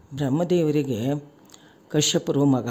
ಬ್ರಹ್ಮದೇವರಿಗೆ ಕಶ್ಯಪರು ಮಗ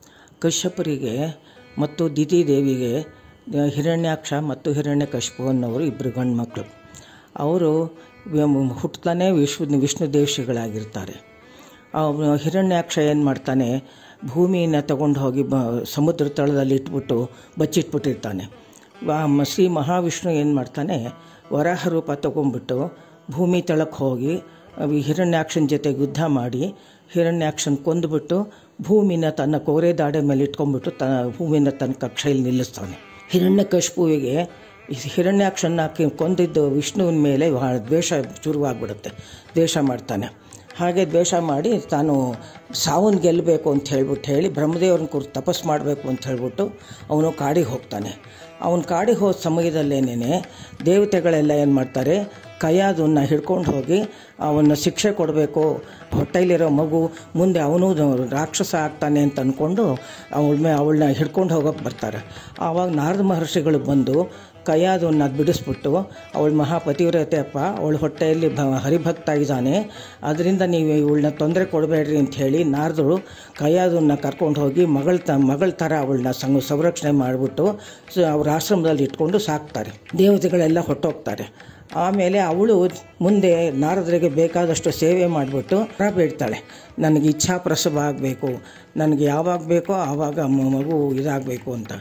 ಕಶ್ಯಪರಿಗೆ ಮತ್ತು ದಿತಿದೇವಿಗೆ ಹಿರಣ್ಯಾಕ್ಷ ಮತ್ತು ಹಿರಣ್ಯಕಶಿಪು ಅನ್ನೋರು ಇಬ್ಬರು ಗಂಡು ಮಕ್ಕಳು ಅವರು ಹುಟ್ಟತಾನೆ ವಿಶ್ವ ವಿಷ್ಣು ದೇವಶಿಗಳಾಗಿರ್ತಾರೆ ಅವ್ನು ಹಿರಣ್ಯಾಕ್ಷ ಏನು ಮಾಡ್ತಾನೆ ಭೂಮಿಯನ್ನು ತಗೊಂಡು ಹೋಗಿ ಬ ಸಮುದ್ರ ತಳದಲ್ಲಿ ಇಟ್ಬಿಟ್ಟು ಬಚ್ಚಿಟ್ಬಿಟ್ಟಿರ್ತಾನೆ ವಾ- ಮ- ಶ್ರೀ ಮಹಾವಿಷ್ಣು ಏನು ಮಾಡ್ತಾನೆ ವರಾಹ ರೂಪ ತಗೊಂಡ್ಬಿಟ್ಟು ಭೂಮಿ ತಳಕ್ಕೆ ಹೋಗಿ ಅವ್ ಈ ಹಿರಣ್ಯಾಕ್ಷನ ಜೊತೆ ಯುದ್ಧ ಮಾಡಿ ಹಿರಣ್ಯಾಕ್ಷನ ಕೊಂದುಬಿಟ್ಟು ಭೂಮಿನ ತನ್ನ ಕೋರೆ ದಾಡೆ ಮೇಲೆ ಇಟ್ಕೊಂಡ್ಬಿಟ್ಟು ತ ಭೂಮಿನ ತನ್ನ ಕಕ್ಷೆಯಲ್ಲಿ ನಿಲ್ಲಿಸ್ತಾನೆ ಹಿರಣ್ಯಕಶಿಪುವಿಗೆ ಈ ಹಿರಣ್ಯಾಕ್ಷನ ಕಿ- ಕೊಂದಿದ್ದು ವಿಷ್ಣುವಿನ ಮೇಲೆ ಬಹಳ ದ್ವೇಷ ಶುರುವಾಗ್ಬಿಡುತ್ತೆ ದ್ವೇಷ ಮಾಡ್ತಾನೆ ಹಾಗೆ ದ್ವೇಷ ಮಾಡಿ ತಾನು ಸಾವನ್ನು ಗೆಲ್ಲಬೇಕು ಅಂತ ಹೇಳ್ಬಿಟ್ಟು ಹೇಳಿ ಬ್ರಹ್ಮದೇವ್ರನ್ನ ಕುರಿತು ತಪಸ್ಸು ಮಾಡಬೇಕು ಅಂತ ಹೇಳ್ಬಿಟ್ಟು ಅವನು ಕಾಡಿಗೆ ಹೋಗ್ತಾನೆ ಅವನು ಕಾಡಿಗೆ ಹೋದ ಸಮಯದಲ್ಲೇನೆ ದೇವತೆಗಳೆಲ್ಲ ಏನು ಮಾಡ್ತಾರೆ ಕೈಯಾದನ್ನ ಹಿಡ್ಕೊಂಡು ಹೋಗಿ ಅವನ್ನ ಶಿಕ್ಷೆ ಕೊಡಬೇಕು ಹೊಟ್ಟೆಲಿರೋ ಮಗು ಮುಂದೆ ಅವನು ರಾಕ್ಷಸ ಆಗ್ತಾನೆ ಅಂತ ಅಂದ್ಕೊಂಡು ಅವಳ ಮೇ ಅವಳನ್ನ ಹಿಡ್ಕೊಂಡು ಹೋಗೋಕೆ ಬರ್ತಾರೆ ಆವಾಗ ನಾರದ ಮಹರ್ಷಿಗಳು ಬಂದು ಕೈಯಾದನ್ನ ಬಿಡಿಸ್ಬಿಟ್ಟು ಅವಳು ಮಹಾಪತಿವ್ರತೆ ಅಪ್ಪ ಅವಳ ಹೊಟ್ಟೆಯಲ್ಲಿ ಭ ಹರಿಭಕ್ತ ಇದ್ದಾನೆ ಅದರಿಂದ ನೀವು ಇವಳನ್ನ ತೊಂದರೆ ಕೊಡಬೇಡ್ರಿ ಅಂತ ಹೇಳಿ ನಾರದರು ಕೈಯಾದನ್ನ ಕರ್ಕೊಂಡು ಹೋಗಿ ಮಗಳ ತ ಮಗಳ ಥರ ಅವಳನ್ನ ಸಂಗ ಸಂರಕ್ಷಣೆ ಮಾಡಿಬಿಟ್ಟು ಅವ್ರ ಆಶ್ರಮದಲ್ಲಿ ಇಟ್ಕೊಂಡು ಸಾಕ್ತಾರೆ ದೇವತೆಗಳೆಲ್ಲ ಹೊಟ್ಟೋಗ್ತಾರೆ ಆಮೇಲೆ ಅವಳು ಮುಂದೆ ನಾರದರಿಗೆ ಬೇಕಾದಷ್ಟು ಸೇವೆ ಮಾಡಿಬಿಟ್ಟು ವರ ಬೇಡ್ತಾಳೆ ನನಗೆ ಇಚ್ಛಾ ಪ್ರಸವ ಆಗಬೇಕು ನನಗೆ ಯಾವಾಗ ಬೇಕೋ ಆವಾಗ ಮ- ಮಗು ಇದಾಗಬೇಕು ಅಂತ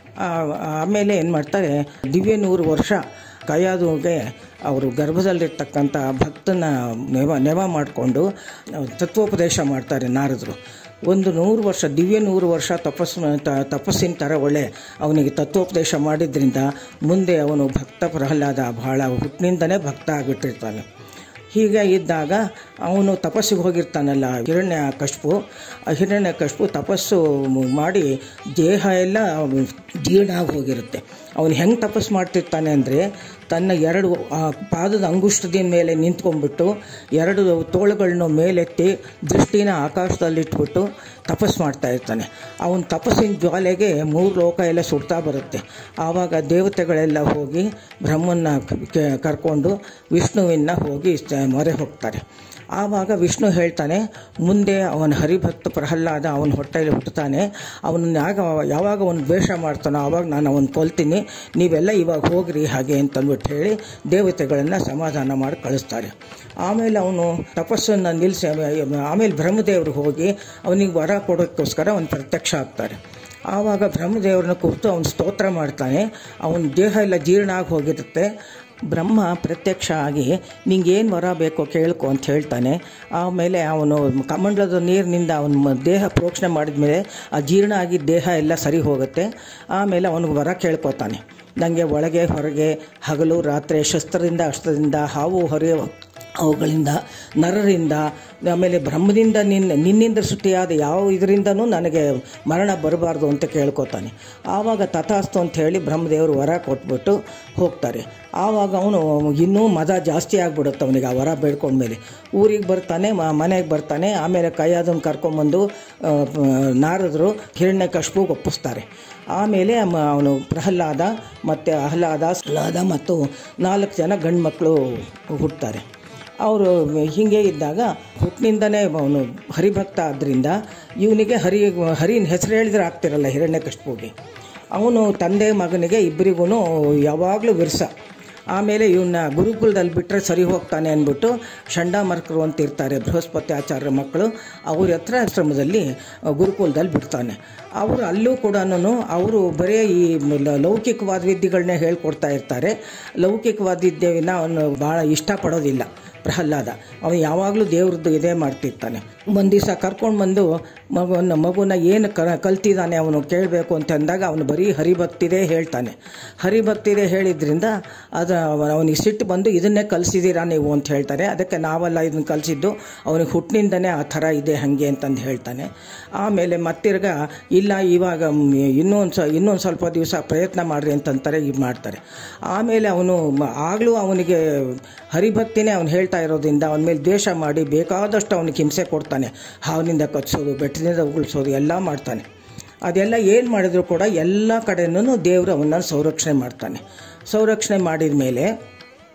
ಆ- ಆಮೇಲೆ ಏನು ಮಾಡ್ತಾರೆ ದಿವ್ಯ ನೂರು ವರ್ಷ ಕೈಯಾದುಗೆ ಅವರು ಗರ್ಭದಲ್ಲಿರ್ತಕ್ಕಂಥ ಭಕ್ತನ ನೆವ ನೆವ ಮಾಡಿಕೊಂಡು ತತ್ವೋಪದೇಶ ಮಾಡ್ತಾರೆ ನಾರದರು ಒಂದು ನೂರು ವರ್ಷ ದಿವ್ಯ ನೂರು ವರ್ಷ ತಪಸ್ಸು ತ- ತಪಸ್ಸಿನ ಥರ ಒಳ್ಳೆ ಅವನಿಗೆ ತತ್ವೋಪದೇಶ ಮಾಡಿದ್ರಿಂದ ಮುಂದೆ ಅವನು ಭಕ್ತ ಪ್ರಹ್ಲಾದ ಬಹಳ ಹುಟ್ಟಿನಿಂದನೇ ಭಕ್ತ ಆಗಿಬಿಟ್ಟಿರ್ತಾನೆ ಹೀಗೆ ಇದ್ದಾಗ ಅವನು ತಪಸ್ಸಿಗೆ ಹೋಗಿರ್ತಾನಲ್ಲ ಹಿರಣ್ಯ ಕಶ್ಪು ಆ ಹಿರಣ್ಯ ಕಶ್ಪು ತಪಸ್ಸು ಮಾಡಿ ದೇಹ ಎಲ್ಲ ಜೀರ್ಣ ಆಗಿ ಹೋಗಿರುತ್ತೆ ಅವನು ಹೆಂಗೆ ತಪಸ್ಸು ಮಾಡ್ತಿರ್ತಾನೆ ಅಂದರೆ ತನ್ನ ಎರಡು ಆ ಪಾದದ ಅಂಗುಷ್ಟದ ಮೇಲೆ ನಿಂತ್ಕೊಂಡ್ಬಿಟ್ಟು ಎರಡು ತೋಳುಗಳನ್ನ ಮೇಲೆತ್ತಿ ದೃಷ್ಟಿನ ಆಕಾಶದಲ್ಲಿಟ್ಬಿಟ್ಟು ತಪಸ್ಸು ಮಾಡ್ತಾ ಇರ್ತಾನೆ ಅವನ ತಪಸ್ಸಿನ ಜ್ವಾಲೆಗೆ ಮೂರು ಲೋಕ ಎಲ್ಲ ಸುಡ್ತಾ ಬರುತ್ತೆ ಆವಾಗ ದೇವತೆಗಳೆಲ್ಲ ಹೋಗಿ ಬ್ರಹ್ಮನ್ನ ಕ- ಕರ್ಕೊಂಡು ವಿಷ್ಣುವಿನ ಹೋಗಿ ಸ- ಮೊರೆ ಹೋಗ್ತಾರೆ ಆವಾಗ ವಿಷ್ಣು ಹೇಳ್ತಾನೆ ಮುಂದೆ ಅವನ ಹರಿಭಕ್ತ ಪ್ರಹ್ಲಾದ ಅವನ ಹೊಟ್ಟೆಯಲ್ಲಿ ಹುಟ್ಟುತ್ತಾನೆ ಅವನನ್ನ ಯಾಗ ಯಾವಾಗ ಅವನು ದ್ವೇಷ ಮಾಡ್ತಾನೋ ಆವಾಗ ನಾನು ಅವನು ಕೊಲ್ತೀನಿ ನೀವೆಲ್ಲ ಇವಾಗ ಹೋಗ್ರಿ ಹಾಗೆ ಅಂತಂದ್ಬಿಟ್ಟು ಹೇಳಿ ದೇವತೆಗಳನ್ನು ಸಮಾಧಾನ ಮಾಡಿ ಕಳಿಸ್ತಾರೆ ಆಮೇಲೆ ಅವನು ತಪಸ್ಸನ್ನು ನಿಲ್ಲಿಸಿ ಆಮೇಲೆ ಬ್ರಹ್ಮದೇವರು ಹೋಗಿ ಅವನಿಗೆ ವರ ಕೊಡೋಕ್ಕೋಸ್ಕರ ಅವನು ಪ್ರತ್ಯಕ್ಷ ಆಗ್ತಾರೆ ಆವಾಗ ಬ್ರಹ್ಮದೇವ್ರನ್ನ ಕುರಿತು ಅವನು ಸ್ತೋತ್ರ ಮಾಡ್ತಾನೆ ಅವನ ದೇಹ ಎಲ್ಲ ಜೀರ್ಣ ಆಗಿ ಹೋಗಿರುತ್ತೆ ಬ್ರಹ್ಮ ಪ್ರತ್ಯಕ್ಷ ಆಗಿ ನಿಂಗೆ ಏನು ವರ ಬೇಕೋ ಕೇಳ್ಕೊ ಅಂತ ಹೇಳ್ತಾನೆ ಆಮೇಲೆ ಅವನು ಕಮಂಡಲದ ನೀರಿನಿಂದ ಅವನ ಮ- ದೇಹ ಪ್ರೋಕ್ಷಣೆ ಮಾಡಿದ ಮೇಲೆ ಆ ಜೀರ್ಣ ಆಗಿದ್ದ ದೇಹ ಎಲ್ಲ ಸರಿ ಹೋಗುತ್ತೆ ಆಮೇಲೆ ಅವನಿಗೆ ವರ ಕೇಳ್ಕೊತಾನೆ ನನಗೆ ಒಳಗೆ ಹೊರಗೆ ಹಗಲು ರಾತ್ರಿ ಶಸ್ತ್ರದಿಂದ ಅಸ್ತ್ರದಿಂದ ಹಾವು ಹೊರೆಯ ಅವುಗಳಿಂದ ನರರಿಂದ ಆಮೇಲೆ ಬ್ರಹ್ಮದಿಂದ ನಿನ್ನ ನಿನ್ನಿಂದ ಸೃಷ್ಟಿಯಾದ ಯಾವ ಇದರಿಂದನೂ ನನಗೆ ಮರಣ ಬರಬಾರ್ದು ಅಂತ ಕೇಳ್ಕೊತಾನೆ ಆವಾಗ ತಥಾಸ್ತು ಅಂತ ಹೇಳಿ ಬ್ರಹ್ಮದೇವರು ವರ ಕೊಟ್ಬಿಟ್ಟು ಹೋಗ್ತಾರೆ ಆವಾಗ ಅವನು ಇನ್ನೂ ಮದ ಜಾಸ್ತಿ ಆಗ್ಬಿಡುತ್ತೆ ಅವನಿಗೆ ಆ ವರ ಬೇಡ್ಕೊಂಡ್ಮೇಲೆ ಊರಿಗೆ ಬರ್ತಾನೆ ಮ ಮನೆಗೆ ಬರ್ತಾನೆ ಆಮೇಲೆ ಕೈಯಾದನ್ನು ಕರ್ಕೊಂಬಂದು ಆ, ಪ- ನಾರದರು ಹಿರಣ್ಯ ಕಶ್ಪು ಒಪ್ಪಿಸ್ತಾರೆ ಆಮೇಲೆ ಮ- ಅವನು ಪ್ರಹ್ಲಾದ ಮತ್ತು ಆಹ್ಲಾದ ಆಹ್ಲಾದ ಮತ್ತು ನಾಲ್ಕು ಜನ ಗಂಡು ಮಕ್ಕಳು ಹುಡ್ತಾರೆ ಅವರು ಹೀಗೆ ಇದ್ದಾಗ ಹುಟ್ಟಿನಿಂದನೇ ಅವನು ಹರಿಭಕ್ತ ಆದ್ದರಿಂದ ಇವನಿಗೆ ಹರಿ ಹರಿನ ಹೆಸರು ಹೇಳಿದ್ರೆ ಆಗ್ತಿರಲ್ಲ ಹಿರಣ್ಯಕಶ್ಪುಗೆ ಅವನು ತಂದೆ ಮಗನಿಗೆ ಇಬ್ಬರಿಗೂ ಯಾವಾಗಲೂ ವಿರ್ಸ ಆಮೇಲೆ ಇವನ್ನ ಗುರುಕುಲದಲ್ಲಿ ಬಿಟ್ಟರೆ ಸರಿ ಹೋಗ್ತಾನೆ ಅಂದ್ಬಿಟ್ಟು ಷಂಡಾಮರ್ಕರು ಅಂತ ಇರ್ತಾರೆ ಬೃಹಸ್ಪತಿ ಆಚಾರ್ಯರ ಮಕ್ಕಳು ಅವ್ರ ಹತ್ರ ಆಶ್ರಮದಲ್ಲಿ ಆ, ಗುರುಕುಲದಲ್ಲಿ ಬಿಡ್ತಾನೆ ಅವರು ಅಲ್ಲೂ ಕೂಡ ಅವರು ಬರೀ ಈ ಲ- ಲೌಕಿಕವಾದ ವಿದ್ಯೆಗಳನ್ನೇ ಹೇಳ್ಕೊಡ್ತಾ ಇರ್ತಾರೆ ಲೌಕಿಕವಾದ ವಿದ್ಯೆನ ಅವನು ಭಾಳ ಇಷ್ಟಪಡೋದಿಲ್ಲ ಪ್ರಹ್ಲಾದ ಅವನು ಯಾವಾಗಲೂ ದೇವ್ರದ್ದು ಇದೇ ಮಾಡ್ತಿರ್ತಾನೆ ಒಂದು ದಿವಸ ಕರ್ಕೊಂಡು ಬಂದು ಮಗುವನ್ನ ಮಗುನ ಏನು ಕ ಕಲ್ತಿದ್ದಾನೆ ಅವನು ಕೇಳಬೇಕು ಅಂತ ಅಂದಾಗ ಅವನು ಬರೀ ಹರಿಭಕ್ತಿದೇ ಹೇಳ್ತಾನೆ ಹರಿಭಕ್ತಿದೇ ಹೇಳಿದ್ರಿಂದ ಅದು ಅವ- ಅವನಿಗೆ ಸಿಟ್ಟು ಬಂದು ಇದನ್ನೇ ಕಲಿಸಿದ್ದೀರಾ ನೀವು ಅಂತ ಹೇಳ್ತಾರೆ ಅದಕ್ಕೆ ನಾವೆಲ್ಲ ಇದನ್ನು ಕಲಿಸಿದ್ದು ಅವನಿಗೆ ಹುಟ್ಟಿನಿಂದನೇ ಆ ಥರ ಇದೆ ಹಾಗೆ ಅಂತಂದು ಹೇಳ್ತಾನೆ ಆಮೇಲೆ ಮತ್ತಿರ್ಗ ಇಲ್ಲ ಇವಾಗ ಮ್, ಇನ್ನೂ ಒಂದು ಸ ಇನ್ನೊಂದು ಸ್ವಲ್ಪ ದಿವಸ ಪ್ರಯತ್ನ ಮಾಡಿರಿ ಅಂತಂತಾರೆ ಇದು ಮಾಡ್ತಾರೆ ಆಮೇಲೆ ಅವನು ಆಗಲೂ ಅವನಿಗೆ ಹರಿಭಕ್ತಿನೇ ಅವನು ಹೇಳ್ತಾ ಇರೋದ್ರಿಂದ ಅವನ ಮೇಲೆ ದ್ವೇಷ ಮಾಡಿ ಬೇಕಾದಷ್ಟು ಅವನಿಗೆ ಹಿಂಸೆ ಕೊಡ್ತಾನೆ ಹಾವಿನಿಂದ ಕಚ್ಸೋದು ಬೆಟ್ಟದಿಂದ ಉಗುಳಿಸೋದು ಎಲ್ಲ ಮಾಡ್ತಾನೆ ಅದೆಲ್ಲ ಏನು ಮಾಡಿದ್ರು ಕೂಡ ಎಲ್ಲ ಕಡೆನೂ ದೇವರು ಅವನ್ನ ಸಂರಕ್ಷಣೆ ಮಾಡ್ತಾನೆ ಸಂರಕ್ಷಣೆ ಮಾಡಿದ ಮೇಲೆ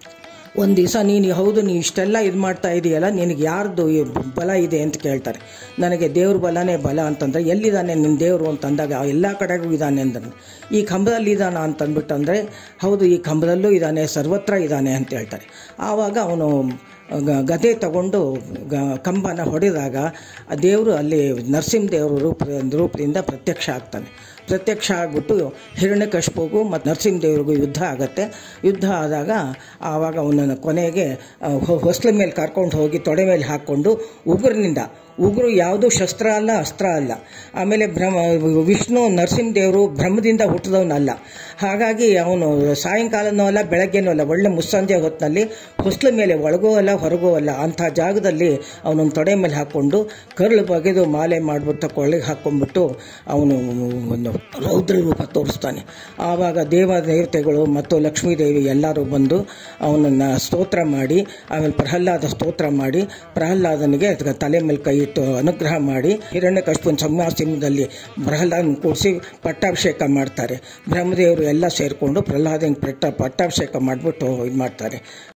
ಒಂದು ದಿವಸ ನೀನು ಹೌದು ನೀ ಇಷ್ಟೆಲ್ಲ ಇದು ಮಾಡ್ತಾ ಇದೆಯಲ್ಲ ನಿನಗೆ ಯಾರ್ದು ಈ ಬಲ ಇದೆ ಅಂತ ಕೇಳ್ತಾರೆ ನನಗೆ ದೇವ್ರ ಬಲನೇ ಬಲ ಅಂತಂದರೆ ಎಲ್ಲಿದ್ದಾನೆ ನಿನ್ನ ದೇವರು ಅಂತಂದಾಗ ಎಲ್ಲ ಕಡೆಗೂ ಇದ್ದಾನೆ ಅಂದನು ಈ ಕಂಬದಲ್ಲಿ ಇದ್ದಾನ ಅಂತಂದ್ಬಿಟ್ಟು ಅಂದರೆ ಹೌದು ಈ ಕಂಬದಲ್ಲೂ ಇದ್ದಾನೆ ಸರ್ವತ್ರ ಇದ್ದಾನೆ ಅಂತ ಹೇಳ್ತಾರೆ ಆವಾಗ ಅವನು ಗ- ಗದೆ ತಗೊಂಡು ಗ ಕಂಬನ ಹೊಡೆದಾಗ ಆ ದೇವರು ಅಲ್ಲಿ ನರಸಿಂಹದೇವರು ರೂಪ ರೂಪದಿಂದ ಪ್ರತ್ಯಕ್ಷ ಆಗ್ತಾನೆ ಪ್ರತ್ಯಕ್ಷ ಆಗಿಬಿಟ್ಟು ಹಿರಣ್ಯಕಶ್ಪಗೂ ಮತ್ತು ನರಸಿಂಹದೇವ್ರಿಗೂ ಯುದ್ಧ ಆಗುತ್ತೆ ಯುದ್ಧ ಆದಾಗ ಆವಾಗ ಅವನನ್ನು ಕೊನೆಗೆ ಆ, ಹೊ- ಹೊಸ್ಲ ಮೇಲೆ ಕರ್ಕೊಂಡು ಹೋಗಿ ತೊಡೆ ಮೇಲೆ ಹಾಕ್ಕೊಂಡು ಉಗುರಿನಿಂದ ಉಗುರು ಯಾವುದು ಶಸ್ತ್ರ ಅಲ್ಲ ಅಸ್ತ್ರ ಅಲ್ಲ ಆಮೇಲೆ ಬ್ರಹ್ಮ ವಿಷ್ಣು ನರಸಿಂಹದೇವರು ಬ್ರಹ್ಮದಿಂದ ಹುಟ್ಟಿದವನಲ್ಲ ಹಾಗಾಗಿ ಅವನು ಸಾಯಂಕಾಲನೂ ಅಲ್ಲ ಬೆಳಗ್ಗೆನೂ ಅಲ್ಲ ಒಳ್ಳೆ ಮುಸ್ಸಂಜೆ ಹೊತ್ತಿನಲ್ಲಿ ಹೊಸ್ಲ ಮೇಲೆ ಒಳಗೂ ಅಲ್ಲ ಹೊರಗೂ ಅಲ್ಲ ಅಂಥ ಜಾಗದಲ್ಲಿ ಅವನನ್ನು ತೊಡೆ ಮೇಲೆ ಹಾಕ್ಕೊಂಡು ಕರುಳು ಬಗೆದು ಮಾಲೆ ಮಾಡಿಬಿಟ್ಟು ಕೊಳ್ಳಿಗೆ ಹಾಕ್ಕೊಂಡ್ಬಿಟ್ಟು ಅವನು ಒಂದು ರೌದ್ರ ರೂಪ ತೋರಿಸ್ತಾನೆ ಆವಾಗ ದೇವ ದೇವತೆಗಳು ಮತ್ತು ಲಕ್ಷ್ಮೀ ದೇವಿ ಎಲ್ಲರೂ ಬಂದು ಅವನನ್ನು ಸ್ತೋತ್ರ ಮಾಡಿ ಆಮೇಲೆ ಪ್ರಹ್ಲಾದ ಸ್ತೋತ್ರ ಮಾಡಿ ಪ್ರಹ್ಲಾದನಿಗೆ ಅದ್ಕ ತಲೆ ಮೇಲೆ ಕೈ ಇಟ್ಟು ಅನುಗ್ರಹ ಮಾಡಿ ಹಿರಣ್ಯಕಶ್ಯಪನ ಸಂಹಾಸಿಂಹದಲ್ಲಿ ಪ್ರಹ್ಲಾದನ ಕೂಡಿಸಿ ಪಟ್ಟಾಭಿಷೇಕ ಮಾಡ್ತಾರೆ ಬ್ರಹ್ಮದೇವರು ಎಲ್ಲ ಸೇರಿಕೊಂಡು ಪ್ರಹ್ಲಾದನ ಪಟ್ಟ ಪಟ್ಟಾಭಿಷೇಕ ಮಾಡಿಬಿಟ್ಟು ಇದು ಮಾಡ್ತಾರೆ